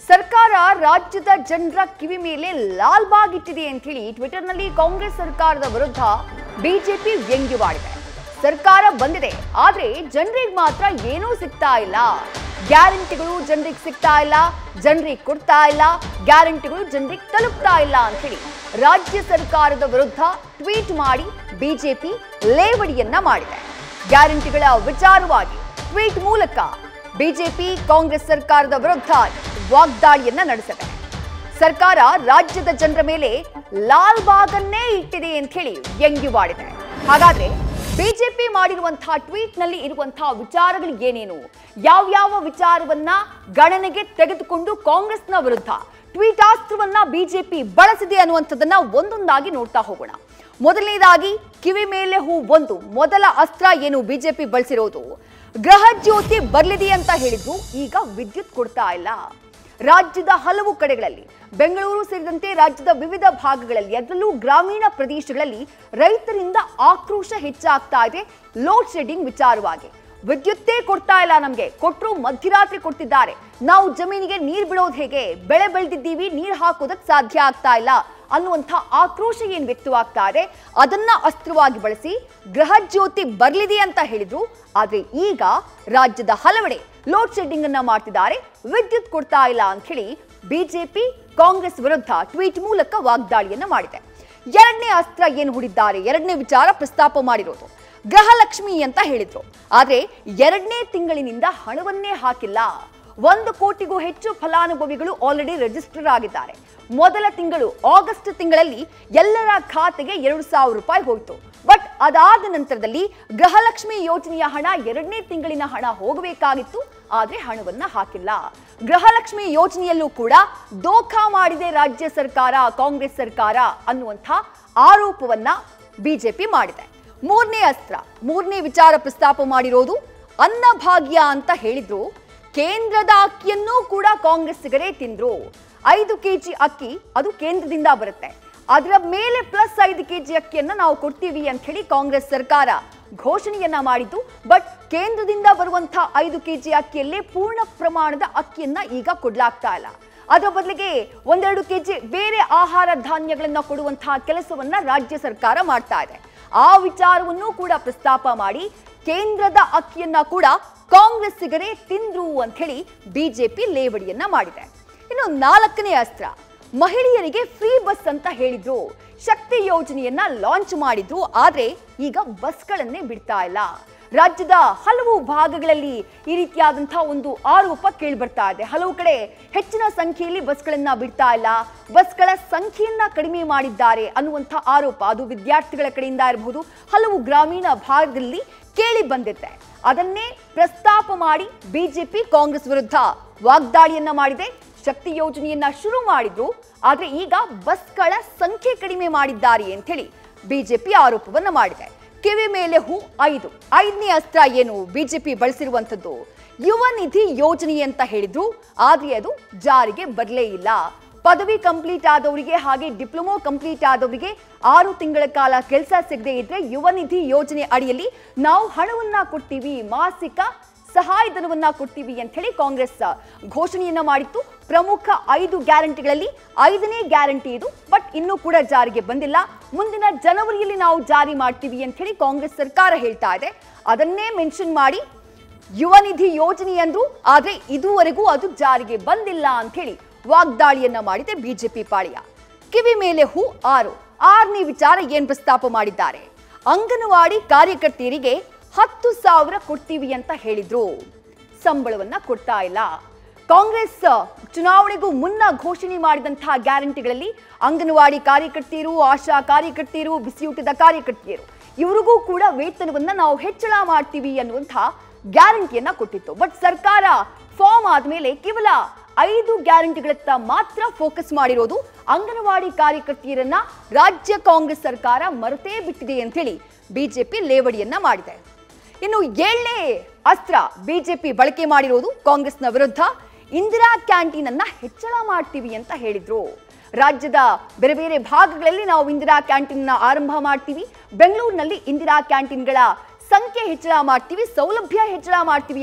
ಸರ್ಕಾರ ರಾಜ್ಯದ ಜನರ ಕಿವಿ ಮೇಲೆ ಲಾಲ್ ಬಾಗ್ ಇಟ್ಟಿದೆ ಅಂತ ಹೇಳಿ ಟ್ವಿಟರ್ನಲ್ಲಿ ಕಾಂಗ್ರೆಸ್ ಸರ್ಕಾರದ ವಿರುದ್ಧ ಬಿಜೆಪಿ ವ್ಯಂಗ್ಯವಾಡಿದೆ ಸರ್ಕಾರ ಬಂದಿದೆ ಆದ್ರೆ ಜನರಿಗೆ ಮಾತ್ರ ಏನೂ ಸಿಗ್ತಾ ಇಲ್ಲ ಗ್ಯಾರಂಟಿಗಳು ಜನರಿಗೆ ಸಿಗ್ತಾ ಇಲ್ಲ ಜನರಿಗೆ ಕೊಡ್ತಾ ಇಲ್ಲ ಗ್ಯಾರಂಟಿಗಳು ಜನರಿಗೆ ತಲುಪ್ತಾ ಇಲ್ಲ ಅಂತ ಹೇಳಿ ರಾಜ್ಯ ಸರ್ಕಾರದ ವಿರುದ್ಧ ಟ್ವೀಟ್ ಮಾಡಿ ಬಿಜೆಪಿ ಲೇವಡಿಯನ್ನ ಮಾಡಿದೆ ಗ್ಯಾರಂಟಿಗಳ ವಿಚಾರವಾಗಿ ಟ್ವೀಟ್ ಮೂಲಕ ಬಿಜೆಪಿ ಕಾಂಗ್ರೆಸ್ ಸರ್ಕಾರದ ವಿರುದ್ಧ ವಾಗ್ದಾಳಿಯನ್ನ ನಡೆಸಿದೆ ಸರ್ಕಾರ ರಾಜ್ಯದ ಜನರ ಮೇಲೆ ಲಾಲ್ ಬಾಗನ್ನೇ ಇಟ್ಟಿದೆ ಅಂತ ಹೇಳಿ ವ್ಯಂಗ್ಯವಾಡಿದೆ ಹಾಗಾದ್ರೆ ಬಿಜೆಪಿ ಮಾಡಿರುವಂತಹ ಟ್ವೀಟ್ ನಲ್ಲಿ ಇರುವಂತಹ ವಿಚಾರಗಳು ಏನೇನು ಯಾವ್ಯಾವ ವಿಚಾರವನ್ನ ಗಣನೆಗೆ ತೆಗೆದುಕೊಂಡು ಕಾಂಗ್ರೆಸ್ನ ವಿರುದ್ಧ ಟ್ವೀಟಾಸ್ತ್ರವನ್ನ ಬಿಜೆಪಿ ಬಳಸಿದೆ ಅನ್ನುವಂಥದ್ದನ್ನ ಒಂದೊಂದಾಗಿ ನೋಡ್ತಾ ಹೋಗೋಣ ಮೊದಲನೇದಾಗಿ ಕಿವಿ ಮೇಲೆ ಹೂ ಒಂದು ಮೊದಲ ಅಸ್ತ್ರ ಏನು ಬಿಜೆಪಿ ಬಳಸಿರೋದು ಗೃಹ ಜ್ಯೋತಿ ಬರ್ಲಿದೆ ಅಂತ ಹೇಳಿದ್ರು ಈಗ ವಿದ್ಯುತ್ ಕೊಡ್ತಾ ಇಲ್ಲ ರಾಜ್ಯದ ಹಲವು ಕಡೆಗಳಲ್ಲಿ ಬೆಂಗಳೂರು ಸೇರಿದಂತೆ ರಾಜ್ಯದ ವಿವಿಧ ಭಾಗಗಳಲ್ಲಿ ಅದರಲ್ಲೂ ಗ್ರಾಮೀಣ ಪ್ರದೇಶಗಳಲ್ಲಿ ರೈತರಿಂದ ಆಕ್ರೋಶ ಹೆಚ್ಚಾಗ್ತಾ ಇದೆ ಲೋಡ್ ಶೆಡ್ಡಿಂಗ್ ವಿಚಾರವಾಗಿ ವಿದ್ಯುತ್ತೇ ಕೊಡ್ತಾ ಇಲ್ಲ ನಮಗೆ ಕೊಟ್ಟರು ಮಧ್ಯರಾತ್ರಿ ಕೊಡ್ತಿದ್ದಾರೆ ನಾವು ಜಮೀನಿಗೆ ನೀರು ಬಿಡೋದು ಹೇಗೆ ಬೆಳೆ ಬೆಳೆದಿದ್ದೀವಿ ನೀರು ಹಾಕೋದಕ್ಕೆ ಸಾಧ್ಯ ಆಗ್ತಾ ಇಲ್ಲ ಅನ್ನುವಂಥ ಆಕ್ರೋಶ ಏನ್ ವ್ಯಕ್ತವಾಗ್ತಾ ಇದೆ ಅದನ್ನ ಅಸ್ತ್ರವಾಗಿ ಬಳಸಿ ಗೃಹ ಜ್ಯೋತಿ ಬರ್ಲಿದೆ ಅಂತ ಹೇಳಿದ್ರು ಆದ್ರೆ ಈಗ ರಾಜ್ಯದ ಹಲವೆಡೆ ಲೋಡ್ ಶೆಡ್ಡಿಂಗ್ ಅನ್ನ ಮಾಡ್ತಿದ್ದಾರೆ ವಿದ್ಯುತ್ ಕೊಡ್ತಾ ಇಲ್ಲ ಅಂತ ಹೇಳಿ ಬಿಜೆಪಿ ಕಾಂಗ್ರೆಸ್ ವಿರುದ್ಧ ಟ್ವೀಟ್ ಮೂಲಕ ವಾಗ್ದಾಳಿಯನ್ನ ಮಾಡಿದೆ ಎರಡನೇ ಅಸ್ತ್ರ ಏನು ಹೂಡಿದ್ದಾರೆ ಎರಡನೇ ವಿಚಾರ ಪ್ರಸ್ತಾಪ ಮಾಡಿರೋದು ಗೃಹಲಕ್ಷ್ಮಿ ಅಂತ ಹೇಳಿದ್ರು ಆದ್ರೆ ಎರಡನೇ ತಿಂಗಳಿನಿಂದ ಹಣವನ್ನೇ ಹಾಕಿಲ್ಲ ಒಂದು ಕೋಟಿಗೂ ಹೆಚ್ಚು ಫಲಾನುಭವಿಗಳು ಆಲ್ರೆಡಿ ರಿಜಿಸ್ಟರ್ ಆಗಿದ್ದಾರೆ ಮೊದಲ ತಿಂಗಳು ಆಗಸ್ಟ್ ತಿಂಗಳಲ್ಲಿ ಎಲ್ಲರ ಖಾತೆಗೆ ಎರಡು ಸಾವಿರ ರೂಪಾಯಿ ಹೋಯಿತು ಬಟ್ ಅದಾದ ನಂತರದಲ್ಲಿ ಗೃಹಲಕ್ಷ್ಮಿ ಯೋಜನೆಯ ಹಣ ಎರಡನೇ ತಿಂಗಳಿನ ಹಣ ಹೋಗಬೇಕಾಗಿತ್ತು ಆದ್ರೆ ಹಣವನ್ನ ಹಾಕಿಲ್ಲ ಗೃಹಲಕ್ಷ್ಮಿ ಯೋಜನೆಯಲ್ಲೂ ಕೂಡ ದೋಖಾ ಮಾಡಿದೆ ರಾಜ್ಯ ಸರ್ಕಾರ ಕಾಂಗ್ರೆಸ್ ಸರ್ಕಾರ ಅನ್ನುವಂಥ ಆರೋಪವನ್ನ ಬಿಜೆಪಿ ಮಾಡಿದೆ ಮೂರನೇ ಅಸ್ತ್ರ ಮೂರನೇ ವಿಚಾರ ಪ್ರಸ್ತಾಪ ಮಾಡಿರೋದು ಅನ್ನಭಾಗ್ಯ ಅಂತ ಹೇಳಿದ್ರು ಕೇಂದ್ರದ ಅಕ್ಕಿಯನ್ನೂ ಕೂಡ ಕಾಂಗ್ರೆಸ್ಸಿಗರೇ ತಿಂದ್ರು ಐದು ಕೆಜಿ ಅಕ್ಕಿ ಅದು ಕೇಂದ್ರದಿಂದ ಬರುತ್ತೆ ಅದರ ಮೇಲೆ ಪ್ಲಸ್ ಐದು ಕೆಜಿ ಅಕ್ಕಿಯನ್ನ ನಾವು ಕೊಡ್ತೀವಿ ಅಂತ ಹೇಳಿ ಕಾಂಗ್ರೆಸ್ ಸರ್ಕಾರ ಘೋಷಣೆಯನ್ನ ಮಾಡಿದ್ದು ಬಟ್ ಕೇಂದ್ರದಿಂದ ಬರುವಂತಹ ಐದು ಕೆಜಿ ಅಕ್ಕಿಯಲ್ಲೇ ಪೂರ್ಣ ಪ್ರಮಾಣದ ಅಕ್ಕಿಯನ್ನ ಈಗ ಕೊಡ್ಲಾಗ್ತಾ ಇಲ್ಲ ಅದರ ಬದಲಿಗೆ ಒಂದೆರಡು ಕೆಜಿ ಬೇರೆ ಆಹಾರ ಧಾನ್ಯಗಳನ್ನ ಕೊಡುವಂತಹ ಕೆಲಸವನ್ನ ರಾಜ್ಯ ಸರ್ಕಾರ ಮಾಡ್ತಾ ಇದೆ ಆ ವಿಚಾರವನ್ನು ಕೂಡ ಪ್ರಸ್ತಾಪ ಮಾಡಿ ಕೇಂದ್ರದ ಅಕ್ಕಿಯನ್ನ ಕೂಡ ಕಾಂಗ್ರೆಸ್ಸಿಗರೇ ತಿಂದ್ರು ಅಂತ ಹೇಳಿ ಬಿಜೆಪಿ ಲೇವಡಿಯನ್ನ ಮಾಡಿದೆ ಇನ್ನು ನಾಲ್ಕನೇ ಅಸ್ತ್ರ ಮಹಿಳೆಯರಿಗೆ ಫ್ರೀ ಬಸ್ ಅಂತ ಹೇಳಿದ್ರು ಶಕ್ತಿ ಯೋಜನೆಯನ್ನ ಲಾಂಚ್ ಮಾಡಿದ್ರು ಆದ್ರೆ ಈಗ ಬಸ್ಗಳನ್ನೇ ಬಿಡ್ತಾ ಇಲ್ಲ ರಾಜ್ಯದ ಹಲವು ಭಾಗಗಳಲ್ಲಿ ಈ ರೀತಿಯಾದಂತಹ ಒಂದು ಆರೋಪ ಕೇಳಿ ಬರ್ತಾ ಇದೆ ಹಲವು ಕಡೆ ಹೆಚ್ಚಿನ ಸಂಖ್ಯೆಯಲ್ಲಿ ಬಸ್ಗಳನ್ನ ಬಿಡ್ತಾ ಇಲ್ಲ ಬಸ್ಗಳ ಸಂಖ್ಯೆಯನ್ನ ಕಡಿಮೆ ಮಾಡಿದ್ದಾರೆ ಅನ್ನುವಂಥ ಆರೋಪ ಅದು ವಿದ್ಯಾರ್ಥಿಗಳ ಕಡೆಯಿಂದ ಇರಬಹುದು ಹಲವು ಗ್ರಾಮೀಣ ಭಾಗದಲ್ಲಿ ಕೇಳಿ ಬಂದಿದೆ ಅದನ್ನೇ ಪ್ರಸ್ತಾಪ ಮಾಡಿ ಬಿಜೆಪಿ ಕಾಂಗ್ರೆಸ್ ವಿರುದ್ಧ ವಾಗ್ದಾಳಿಯನ್ನ ಮಾಡಿದೆ ಶಕ್ತಿ ಯೋಜನೆಯನ್ನ ಶುರು ಮಾಡಿದ್ರು ಆದ್ರೆ ಈಗ ಬಸ್ಗಳ ಸಂಖ್ಯೆ ಕಡಿಮೆ ಮಾಡಿದ್ದಾರೆ ಅಂತ ಹೇಳಿ ಬಿಜೆಪಿ ಆರೋಪವನ್ನ ಮಾಡಿದೆ ಕಿವಿ ಮೇಲೆ ಹೂ ಐದು ಐದನೇ ಅಸ್ತ್ರ ಏನು ಬಿಜೆಪಿ ಬಳಸಿರುವಂಥದ್ದು ಯುವ ನಿಧಿ ಯೋಜನೆ ಅಂತ ಹೇಳಿದ್ರು ಆದ್ರೆ ಅದು ಜಾರಿಗೆ ಬರಲೇ ಇಲ್ಲ ಪದವಿ ಕಂಪ್ಲೀಟ್ ಆದವರಿಗೆ ಹಾಗೆ ಡಿಪ್ಲೊಮೊ ಕಂಪ್ಲೀಟ್ ಆದವರಿಗೆ ಆರು ತಿಂಗಳ ಕಾಲ ಕೆಲಸ ಸಿಗದೆ ಇದ್ರೆ ಯುವ ನಿಧಿ ಯೋಜನೆ ಅಡಿಯಲ್ಲಿ ನಾವು ಹಣವನ್ನ ಕೊಡ್ತೀವಿ ಮಾಸಿಕ ಸಹಾಯಧನವನ್ನ ಕೊಡ್ತೀವಿ ಅಂತ ಹೇಳಿ ಕಾಂಗ್ರೆಸ್ ಘೋಷಣೆಯನ್ನ ಮಾಡಿತ್ತು ಪ್ರಮುಖ ಐದು ಗ್ಯಾರಂಟಿಗಳಲ್ಲಿ ಐದನೇ ಗ್ಯಾರಂಟಿ ಇದು ಬಟ್ ಇನ್ನೂ ಕೂಡ ಜಾರಿಗೆ ಬಂದಿಲ್ಲ ಮುಂದಿನ ಜನವರಿಯಲ್ಲಿ ನಾವು ಜಾರಿ ಮಾಡ್ತೀವಿ ಅಂತ ಹೇಳಿ ಕಾಂಗ್ರೆಸ್ ಸರ್ಕಾರ ಹೇಳ್ತಾ ಇದೆ ಅದನ್ನೇ ಮೆನ್ಷನ್ ಮಾಡಿ ಯುವ ನಿಧಿ ಯೋಜನೆ ಅಂದ್ರು ಆದ್ರೆ ಇದುವರೆಗೂ ಅದು ಜಾರಿಗೆ ಬಂದಿಲ್ಲ ಅಂತ ಹೇಳಿ ವಾಗ್ದಾಳಿಯನ್ನ ಮಾಡಿದೆ ಬಿಜೆಪಿ ಪಾಳ್ಯ ಕಿವಿ ಮೇಲೆ ಹೂ ಆರು ಆರನೇ ವಿಚಾರ ಏನ್ ಪ್ರಸ್ತಾಪ ಮಾಡಿದ್ದಾರೆ ಅಂಗನವಾಡಿ ಕಾರ್ಯಕರ್ತೆಯರಿಗೆ ಹತ್ತು ಸಾವಿರ ಕೊಡ್ತೀವಿ ಅಂತ ಹೇಳಿದ್ರು ಸಂಬಳವನ್ನ ಕೊಡ್ತಾ ಇಲ್ಲ ಕಾಂಗ್ರೆಸ್ ಚುನಾವಣೆಗೂ ಮುನ್ನ ಘೋಷಣೆ ಮಾಡಿದಂತಹ ಗ್ಯಾರಂಟಿಗಳಲ್ಲಿ ಅಂಗನವಾಡಿ ಕಾರ್ಯಕರ್ತೆಯರು ಆಶಾ ಕಾರ್ಯಕರ್ತೆಯರು ಬಿಸಿಯೂಟದ ಕಾರ್ಯಕರ್ತೆಯರು ಇವರಿಗೂ ಕೂಡ ವೇತನವನ್ನ ನಾವು ಹೆಚ್ಚಳ ಮಾಡ್ತೀವಿ ಅನ್ನುವಂಥ ಗ್ಯಾರಂಟಿಯನ್ನ ಕೊಟ್ಟಿತ್ತು ಬಟ್ ಸರ್ಕಾರ ಫಾರ್ಮ್ ಆದ್ಮೇಲೆ ಕೇವಲ ಐದು ಗ್ಯಾರಂಟಿಗಳತ್ತ ಮಾತ್ರ ಫೋಕಸ್ ಮಾಡಿರೋದು ಅಂಗನವಾಡಿ ಕಾರ್ಯಕರ್ತೆಯರನ್ನ ರಾಜ್ಯ ಕಾಂಗ್ರೆಸ್ ಸರ್ಕಾರ ಮರೆತೇ ಬಿಟ್ಟಿದೆ ಅಂತ ಹೇಳಿ ಬಿಜೆಪಿ ಲೇವಡಿಯನ್ನ ಮಾಡಿದೆ ಇನ್ನು ಏಳನೇ ಅಸ್ತ್ರ ಬಿಜೆಪಿ ಬಳಕೆ ಮಾಡಿರೋದು ಕಾಂಗ್ರೆಸ್ನ ವಿರುದ್ಧ ಇಂದಿರಾ ಕ್ಯಾಂಟೀನ್ ಅನ್ನ ಹೆಚ್ಚಳ ಮಾಡ್ತೀವಿ ಅಂತ ಹೇಳಿದ್ರು ರಾಜ್ಯದ ಬೇರೆ ಬೇರೆ ಭಾಗಗಳಲ್ಲಿ ನಾವು ಇಂದಿರಾ ಕ್ಯಾಂಟೀನ್ ಆರಂಭ ಮಾಡ್ತೀವಿ ಬೆಂಗಳೂರಿನಲ್ಲಿ ಇಂದಿರಾ ಕ್ಯಾಂಟೀನ್ಗಳ ಸಂಖ್ಯೆ ಹೆಚ್ಚಳ ಮಾಡ್ತೀವಿ ಸೌಲಭ್ಯ ಹೆಚ್ಚಳ ಮಾಡ್ತೀವಿ ಅಂದ್ರು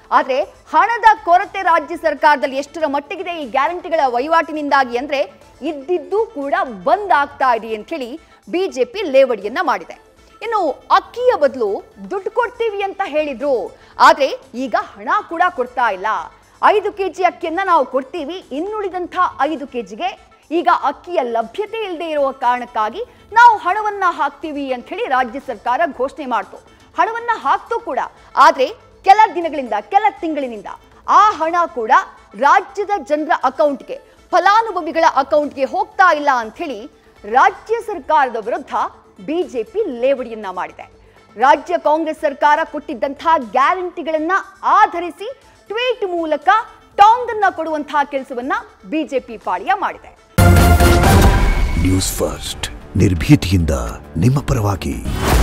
ಆದ್ರೆ ಹಣದ ಕೊರತೆ ರಾಜ್ಯ ಸರ್ಕಾರದಲ್ಲಿ ಎಷ್ಟರ ಮಟ್ಟಿಗಿದೆ ಈ ಗ್ಯಾರಂಟಿಗಳ ವಹಿವಾಟಿನಿಂದಾಗಿ ಅಂದ್ರೆ ಇದ್ದಿದ್ದು ಕೂಡ ಬಂದ್ ಆಗ್ತಾ ಇದೆ ಅಂತ ಹೇಳಿ ಬಿಜೆಪಿ ಲೇವಡಿಯನ್ನ ಮಾಡಿದೆ ಇನ್ನು ಅಕ್ಕಿಯ ಬದಲು ದುಡ್ಡು ಕೊಡ್ತೀವಿ ಅಂತ ಹೇಳಿದ್ರು ಆದ್ರೆ ಈಗ ಹಣ ಕೂಡ ಕೊಡ್ತಾ ಇಲ್ಲ ಐದು ಕೆಜಿ ಅಕ್ಕಿಯನ್ನ ನಾವು ಕೊಡ್ತೀವಿ ಇನ್ನುಳಿದಂಥ ಐದು ಕೆಜಿಗೆ ಈಗ ಅಕ್ಕಿಯ ಲಭ್ಯತೆ ಇಲ್ಲದೆ ಇರುವ ಕಾರಣಕ್ಕಾಗಿ ನಾವು ಹಣವನ್ನ ಹಾಕ್ತೀವಿ ಅಂತ ಹೇಳಿ ರಾಜ್ಯ ಸರ್ಕಾರ ಘೋಷಣೆ ಮಾಡ್ತು ಹಣವನ್ನ ಹಾಕ್ತು ಕೂಡ ಆದ್ರೆ ಕೆಲ ದಿನಗಳಿಂದ ಕೆಲ ತಿಂಗಳಿನಿಂದ ಆ ಹಣ ಕೂಡ ರಾಜ್ಯದ ಜನರ ಅಕೌಂಟ್ಗೆ ಫಲಾನುಭವಿಗಳ ಅಕೌಂಟ್ಗೆ ಹೋಗ್ತಾ ಇಲ್ಲ ಅಂತ ಹೇಳಿ ರಾಜ್ಯ ಸರ್ಕಾರದ ವಿರುದ್ಧ ಬಿಜೆಪಿ ಲೇವಡಿಯನ್ನ ಮಾಡಿದೆ ರಾಜ್ಯ ಕಾಂಗ್ರೆಸ್ ಸರ್ಕಾರ ಕೊಟ್ಟಿದ್ದಂತಹ ಗ್ಯಾರಂಟಿಗಳನ್ನ ಆಧರಿಸಿ ಟ್ವೀಟ್ ಮೂಲಕ ಟಾಂಗ್ ಅನ್ನ ಕೊಡುವಂತಹ ಕೆಲಸವನ್ನ ಬಿಜೆಪಿ ಪಾಳ್ಯ ಮಾಡಿದೆ ನ್ಯೂಸ್ ಫಸ್ಟ್ ನಿರ್ಭೀತಿಯಿಂದ ನಿಮ್ಮ ಪರವಾಗಿ